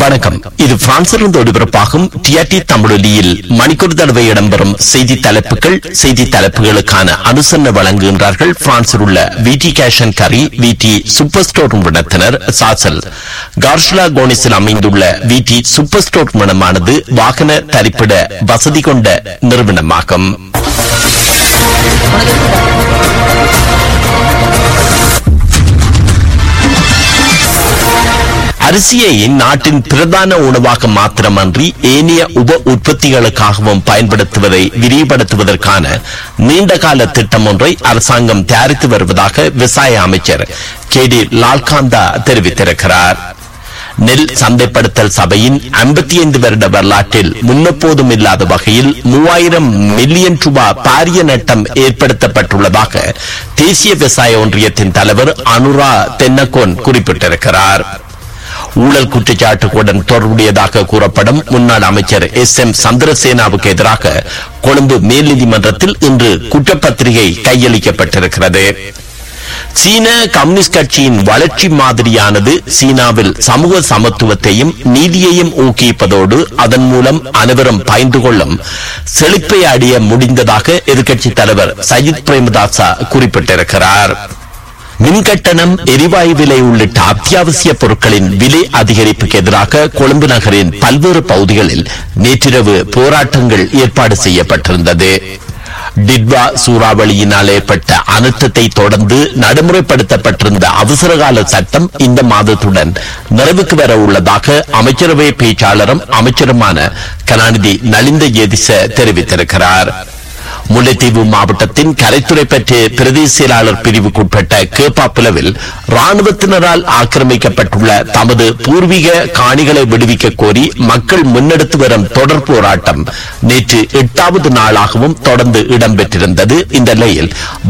வணக்கம் இது பிரான்சிலிருந்து ஒளிபரப்பாகும் டிஆர்டி தமிழொலியில் மணிக்கூர் தடவை இடம்பெறும் செய்தி தலைப்புகள் செய்தி தலைப்புகளுக்கான அனுசரணை வழங்குகின்றார்கள் பிரான்சில் உள்ள விடி கேஷன் கரி விடி சூப்பர் ஸ்டோர் நிறுவனத்தினர் சாசல் கார்ஷ்லா கோனிஸில் அமைந்துள்ள விடி சூப்பர் ஸ்டோர் நிறுவனமானது வாகன தரிப்பிட வசதி கொண்ட நிறுவனமாகும் அரிசியை நாட்டின் பிரதான உணவாக மாத்திரமன்றி ஏனைய உப உற்பத்திகளுக்காகவும் பயன்படுத்துவதை விரிவுபடுத்துவதற்கான நீண்டகால திட்டம் ஒன்றை அரசாங்கம் தயாரித்து வருவதாக விவசாய அமைச்சர் கே டி லால்காந்தா தெரிவித்திருக்கிறார் நெல் சந்தைப்படுத்தல் சபையின் ஐம்பத்தி ஐந்து வருட வரலாற்றில் முன்னெப்போதும் இல்லாத வகையில் மூவாயிரம் மில்லியன் ரூபாய் பாரிய நட்டம் ஏற்படுத்தப்பட்டுள்ளதாக தேசிய விவசாய ஒன்றியத்தின் தலைவர் அனுரா தென்னகோன் குறிப்பிட்டிருக்கிறார் ஊழல் குற்றச்சாட்டுகளுடன் தொடர்புடையதாக கூறப்படும் முன்னாள் அமைச்சர் எஸ் எம் சந்திரசேனாவுக்கு எதிராக கொழும்பு மேல் நீதிமன்றத்தில் இன்று குற்றப்பத்திரிகை கையளிக்கப்பட்டிருக்கிறது சீன கம்யூனிஸ்ட் கட்சியின் வளர்ச்சி மாதிரியானது சீனாவில் சமூக சமத்துவத்தையும் நீதியையும் ஊக்குவிப்பதோடு அதன் மூலம் அனைவரும் பயந்து கொள்ளும் செழிப்பை அடைய முடிந்ததாக எதிர்க்கட்சித் தலைவர் சஜித் பிரேமதாசா குறிப்பிட்டிருக்கிறார் மின்கட்டணம் எரிவாயு விலை உள்ளிட்ட அத்தியாவசிய பொருட்களின் விலை அதிகரிப்புக்கு எதிராக கொழும்பு நகரின் பல்வேறு பகுதிகளில் நேற்றிரவு போராட்டங்கள் ஏற்பாடு செய்யப்பட்டிருந்தது டிட்வா சூறாவளியினால் ஏற்பட்ட அனர்த்தத்தை தொடர்ந்து நடைமுறைப்படுத்தப்பட்டிருந்த அவசரகால சட்டம் இந்த மாதத்துடன் நிறைவுக்கு வர உள்ளதாக அமைச்சரவை பேச்சாளரும் அமைச்சருமான கலாநிதி நலிந்த ஜேதிச தெரிவித்திருக்கிறார் முல்லைத்தீவு மாவட்டத்தின் கரைத்துறை பற்றி பிரதேச செயலாளர் பிரிவுக்குட்பட்ட கேப்பாப்புலவில் ராணுவத்தினரால் ஆக்கிரமிக்கப்பட்டுள்ள தமது பூர்வீக காணிகளை விடுவிக்க கோரி மக்கள் முன்னெடுத்து வரும் தொடர் போராட்டம் நேற்று எட்டாவது நாளாகவும் தொடர்ந்து இடம்பெற்றிருந்தது இந்த நிலையில்